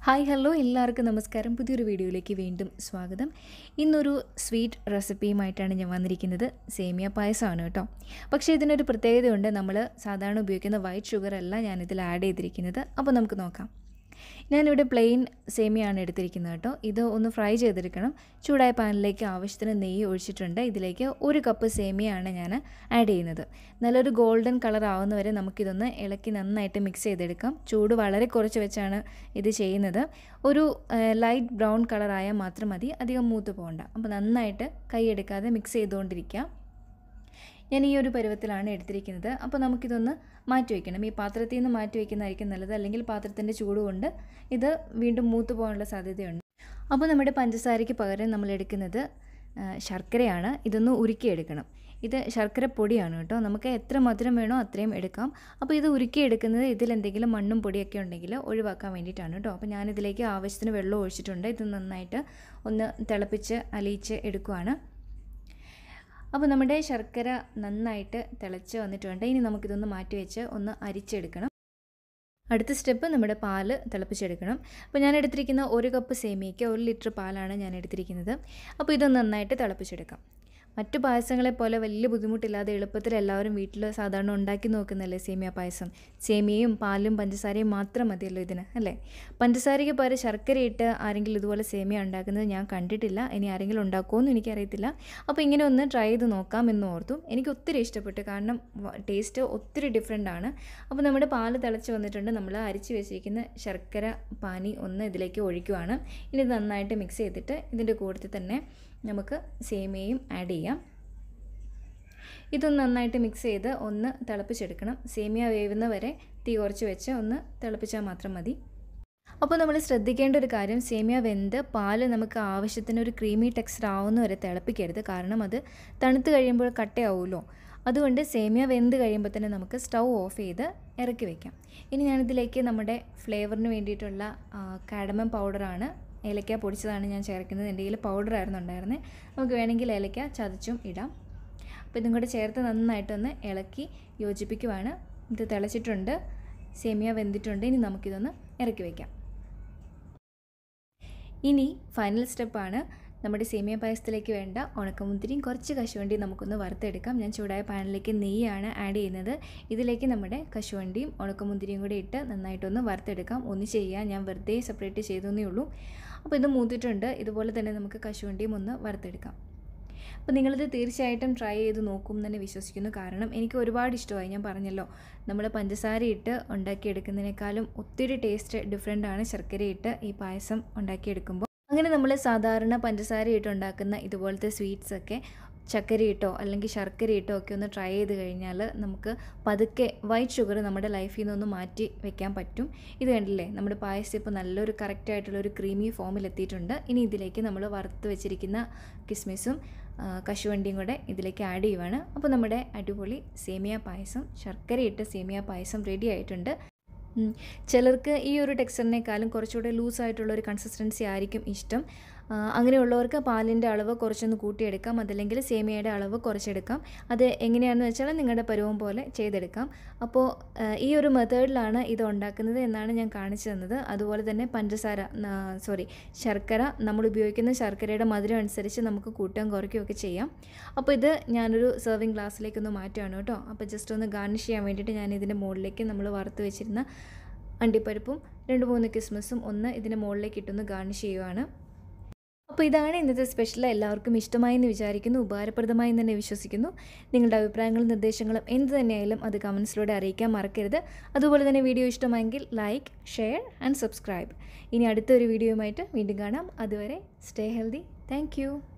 hi hello എല്ലാവർക്കും നമസ്കാരം പുതിയൊരു വീഡിയോയിലേക്ക് വീണ്ടും സ്വാഗതം ഇന്നൊരു സ്വീറ്റ് റെസിപ്പിയുമായിട്ടാണ് ഞാൻ വന്നിരിക്കുന്നത് സേമിയ പായസമാണ് കേട്ടോ പക്ഷേ ഇതിനൊരു പ്രത്യേകതയുണ്ട് നമ്മൾ സാധാരണ ഉപയോഗിക്കുന്ന വൈറ്റ് ഷുഗർ അല്ല ഞാനിതിൽ ആഡ് ചെയ്തിരിക്കുന്നത് അപ്പോൾ നമുക്ക് നോക്കാം ഞാനിവിടെ പ്ലെയിൻ സേമിയാണ് എടുത്തിരിക്കുന്നത് കേട്ടോ ഇത് ഒന്ന് ഫ്രൈ ചെയ്തെടുക്കണം ചൂടായ പാനിലേക്ക് ആവശ്യത്തിന് നെയ്യ് ഒഴിച്ചിട്ടുണ്ട് ഇതിലേക്ക് ഒരു കപ്പ് സേമിയാണ് ഞാൻ ആഡ് ചെയ്യുന്നത് നല്ലൊരു ഗോൾഡൻ കളർ ആവുന്നവരെ നമുക്കിതൊന്ന് ഇളക്കി നന്നായിട്ട് മിക്സ് ചെയ്തെടുക്കാം ചൂട് വളരെ കുറച്ച് വെച്ചാണ് ഇത് ചെയ്യുന്നത് ഒരു ലൈറ്റ് ബ്രൗൺ കളറായാൽ മാത്രം മതി അധികം മൂത്ത് പോകണ്ട അപ്പോൾ നന്നായിട്ട് കൈയെടുക്കാതെ മിക്സ് ചെയ്തുകൊണ്ടിരിക്കാം ഞാൻ ഈ ഒരു പരുവത്തിലാണ് എടുത്തിരിക്കുന്നത് അപ്പോൾ നമുക്കിതൊന്ന് മാറ്റി വയ്ക്കണം ഈ പാത്രത്തിൽ നിന്ന് മാറ്റി വയ്ക്കുന്നതായിരിക്കും നല്ലത് അല്ലെങ്കിൽ പാത്രത്തിൻ്റെ ചൂട് കൊണ്ട് ഇത് വീണ്ടും മൂത്ത് പോകാനുള്ള സാധ്യതയുണ്ട് അപ്പോൾ നമ്മുടെ പഞ്ചസാരയ്ക്ക് പകരം നമ്മൾ എടുക്കുന്നത് ശർക്കരയാണ് ഇതൊന്ന് ഉരുക്കിയെടുക്കണം ഇത് ശർക്കര പൊടിയാണ് കേട്ടോ നമുക്ക് എത്ര മധുരം വേണോ അത്രയും എടുക്കാം അപ്പോൾ ഇത് ഉരുക്കിയെടുക്കുന്നത് ഇതിൽ എന്തെങ്കിലും മണ്ണും പൊടിയൊക്കെ ഉണ്ടെങ്കിൽ ഒഴിവാക്കാൻ വേണ്ടിയിട്ടാണ് കേട്ടോ അപ്പോൾ ഞാനിതിലേക്ക് ആവശ്യത്തിന് വെള്ളം ഒഴിച്ചിട്ടുണ്ട് ഇത് നന്നായിട്ട് ഒന്ന് തിളപ്പിച്ച് അലിയിച്ച് എടുക്കുവാണ് അപ്പോൾ നമ്മുടെ ശർക്കര നന്നായിട്ട് തിളച്ച് വന്നിട്ടുണ്ട് ഇനി നമുക്കിതൊന്ന് മാറ്റി വെച്ച് ഒന്ന് അരിച്ചെടുക്കണം അടുത്ത സ്റ്റെപ്പ് നമ്മുടെ പാല് തിളപ്പിച്ചെടുക്കണം അപ്പോൾ ഞാൻ എടുത്തിരിക്കുന്ന ഒരു കപ്പ് സേമിയയ്ക്ക് ഒരു ലിറ്റർ പാലാണ് ഞാൻ എടുത്തിരിക്കുന്നത് അപ്പോൾ ഇത് നന്നായിട്ട് തിളപ്പിച്ചെടുക്കാം മറ്റു പായസങ്ങളെ പോലെ വലിയ ബുദ്ധിമുട്ടില്ലാതെ എളുപ്പത്തിൽ എല്ലാവരും വീട്ടിൽ സാധാരണ ഉണ്ടാക്കി നോക്കുന്നല്ലേ സേമിയ പായസം സേമിയയും പാലും പഞ്ചസാരയും മാത്രം മതിയല്ലോ ഇതിന് അല്ലേ പഞ്ചസാരയ്ക്ക് പകരം ശർക്കര ഇട്ട് ആരെങ്കിലും ഇതുപോലെ സേമിയ ഉണ്ടാക്കുന്നത് ഞാൻ കണ്ടിട്ടില്ല ഇനി ആരെങ്കിലും ഉണ്ടാക്കുമോ എനിക്കറിയത്തില്ല അപ്പോൾ ഇങ്ങനെ ഒന്ന് ട്രൈ ചെയ്ത് നോക്കാം എന്ന് ഓർത്തു എനിക്ക് ഒത്തിരി ഇഷ്ടപ്പെട്ടു കാരണം ടേസ്റ്റ് ഒത്തിരി ഡിഫറെൻ്റ് ആണ് അപ്പോൾ നമ്മുടെ പാല് തിളച്ച് വന്നിട്ടുണ്ട് നമ്മൾ അരിച്ച് വെച്ചിരിക്കുന്ന ശർക്കര പാനി ഒന്ന് ഇതിലേക്ക് ഒഴിക്കുവാണ് ഇനി നന്നായിട്ട് മിക്സ് ചെയ്തിട്ട് ഇതിൻ്റെ കൂട്ടത്തിൽ തന്നെ നമുക്ക് സേമിയയും ആഡ് ചെയ്യാം ഇതൊന്ന് നന്നായിട്ട് മിക്സ് ചെയ്ത് ഒന്ന് തിളപ്പിച്ചെടുക്കണം സേമിയ വേവുന്ന വരെ തീ കുറച്ച് വെച്ച് ഒന്ന് തിളപ്പിച്ചാൽ മാത്രം മതി അപ്പോൾ നമ്മൾ ശ്രദ്ധിക്കേണ്ട ഒരു കാര്യം സേമിയ വെന്ത് പാല് നമുക്ക് ആവശ്യത്തിന് ഒരു ക്രീമി ടെക്സ്ചർ ആവുന്ന വരെ തിളപ്പിക്കരുത് കാരണം അത് തണുത്ത് കഴിയുമ്പോൾ കട്ടയാവുമല്ലോ അതുകൊണ്ട് സേമിയ വെന്ത് കഴിയുമ്പോൾ തന്നെ നമുക്ക് സ്റ്റൗ ഓഫ് ചെയ്ത് ഇറക്കി വയ്ക്കാം ഇനി ഞാനിതിലേക്ക് നമ്മുടെ ഫ്ലേവറിന് വേണ്ടിയിട്ടുള്ള കാഡമം പൗഡറാണ് ഏലക്ക പൊടിച്ചതാണ് ഞാൻ ചേർക്കുന്നത് എൻ്റെ കയ്യിൽ പൗഡറായിരുന്നു ഉണ്ടായിരുന്നത് നമുക്ക് വേണമെങ്കിൽ ഏലക്ക ചതച്ചും ഇടാം അപ്പോൾ ഇതും കൂടെ ചേർത്ത് നന്നായിട്ടൊന്ന് ഇളക്കി യോജിപ്പിക്കുവാണ് ഇത് തിളച്ചിട്ടുണ്ട് സേമിയ വെന്തിട്ടുണ്ട് ഇനി നമുക്കിതൊന്ന് ഇറക്കി വയ്ക്കാം ഇനി ഫൈനൽ സ്റ്റെപ്പാണ് നമ്മുടെ സേമിയ പായസത്തിലേക്ക് വേണ്ട ഉണക്കമുന്തിരിയും കുറച്ച് കശുവണ്ടിയും നമുക്കൊന്ന് വറുത്തെടുക്കാം ഞാൻ ചൂടായ പാനിലേക്ക് നെയ്യാണ് ആഡ് ചെയ്യുന്നത് ഇതിലേക്ക് നമ്മുടെ കശുവണ്ടിയും ഉണക്കമുന്തിരിയും കൂടി ഇട്ട് നന്നായിട്ടൊന്ന് വറുത്തെടുക്കാം ഒന്ന് ചെയ്യാൻ ഞാൻ വെറുതെ സെപ്പറേറ്റ് ചെയ്തേ ഉള്ളൂ അപ്പോൾ ഇത് മൂത്തിട്ടുണ്ട് ഇതുപോലെ തന്നെ നമുക്ക് കശുവണ്ടിയും ഒന്ന് വറുത്തെടുക്കാം അപ്പോൾ നിങ്ങളിത് തീർച്ചയായിട്ടും ട്രൈ ചെയ്ത് നോക്കും തന്നെ വിശ്വസിക്കുന്നു കാരണം എനിക്ക് ഒരുപാട് ഇഷ്ടമായി ഞാൻ പറഞ്ഞല്ലോ നമ്മൾ പഞ്ചസാര ഇട്ട് ഉണ്ടാക്കിയെടുക്കുന്നതിനേക്കാളും ഒത്തിരി ടേസ്റ്റ് ഡിഫറെൻ്റ് ആണ് ശർക്കര ഇട്ട് ഈ പായസം ഉണ്ടാക്കിയെടുക്കുമ്പോൾ അങ്ങനെ നമ്മൾ സാധാരണ പഞ്ചസാര ഇട്ട് ഉണ്ടാക്കുന്ന ഇതുപോലത്തെ സ്വീറ്റ്സ് ഒക്കെ ചക്കര ഇട്ടോ അല്ലെങ്കിൽ ശർക്കര ഇട്ടോ ഒക്കെ ഒന്ന് ട്രൈ ചെയ്ത് കഴിഞ്ഞാൽ നമുക്ക് പതുക്കെ വൈറ്റ് ഷുഗർ നമ്മുടെ ലൈഫിൽ നിന്നൊന്ന് മാറ്റി വെക്കാൻ പറ്റും ഇത് കണ്ടില്ലേ നമ്മുടെ പായസം ഇപ്പോൾ നല്ലൊരു കറക്റ്റ് ആയിട്ടുള്ള ഒരു ക്രീമി ഫോമിൽ എത്തിയിട്ടുണ്ട് ഇനി ഇതിലേക്ക് നമ്മൾ വറുത്ത് വെച്ചിരിക്കുന്ന കിസ്മിസും കശുവണ്ടിയും കൂടെ ഇതിലേക്ക് ആഡ് ചെയ്യുവാണ് അപ്പോൾ നമ്മുടെ അടിപൊളി സേമിയ പായസം ശർക്കര ഇട്ട് സേമിയ പായസം റെഡി ആയിട്ടുണ്ട് ചിലർക്ക് ഈ ഒരു ടെക്സ്ചറിനേക്കാളും കുറച്ചുകൂടെ ലൂസായിട്ടുള്ള ഒരു കൺസിസ്റ്റൻസി ആയിരിക്കും ഇഷ്ടം അങ്ങനെയുള്ളവർക്ക് പാലിൻ്റെ അളവ് കുറച്ചൊന്ന് കൂട്ടിയെടുക്കാം അതല്ലെങ്കിൽ സേമിയയുടെ അളവ് കുറച്ചെടുക്കാം അത് എങ്ങനെയാണെന്ന് വെച്ചാൽ നിങ്ങളുടെ പരുവം പോലെ ചെയ്തെടുക്കാം അപ്പോൾ ഈ ഒരു മെത്തേഡിലാണ് ഇത് ഉണ്ടാക്കുന്നത് എന്നാണ് ഞാൻ കാണിച്ചു തന്നത് അതുപോലെ തന്നെ പഞ്ചസാര സോറി ശർക്കര നമ്മൾ ഉപയോഗിക്കുന്ന ശർക്കരയുടെ മധുരം അനുസരിച്ച് നമുക്ക് കൂട്ടുകയും കുറയ്ക്കുകയൊക്കെ ചെയ്യാം അപ്പോൾ ഇത് ഞാനൊരു സെർവിങ് ഗ്ലാസ്സിലേക്കൊന്ന് മാറ്റുകയാണ് കേട്ടോ അപ്പോൾ ജസ്റ്റ് ഒന്ന് ഗാർണിഷ് ചെയ്യാൻ വേണ്ടിയിട്ട് ഞാൻ ഇതിൻ്റെ മുകളിലേക്ക് നമ്മൾ വറുത്ത് വെച്ചിരുന്ന അണ്ടിപ്പരിപ്പും രണ്ട് മൂന്ന് കിസ്മസും ഒന്ന് ഇതിൻ്റെ മുകളിലേക്ക് ഇട്ടൊന്ന് ഗാർണിഷ് ചെയ്യുവാണ് അപ്പോൾ ഇതാണ് ഇന്നത്തെ സ്പെഷ്യൽ എല്ലാവർക്കും ഇഷ്ടമായി എന്ന് വിചാരിക്കുന്നു ഉപകാരപ്രദമായി തന്നെ വിശ്വസിക്കുന്നു നിങ്ങളുടെ അഭിപ്രായങ്ങളും നിർദ്ദേശങ്ങളും എന്ത് തന്നെയായാലും അത് കമൻസിലൂടെ അറിയിക്കാൻ മറക്കരുത് അതുപോലെ തന്നെ വീഡിയോ ഇഷ്ടമായെങ്കിൽ ലൈക്ക് ഷെയർ ആൻഡ് സബ്സ്ക്രൈബ് ഇനി അടുത്തൊരു വീഡിയോയുമായിട്ട് വീണ്ടും കാണാം അതുവരെ സ്റ്റേ ഹെൽതി താങ്ക്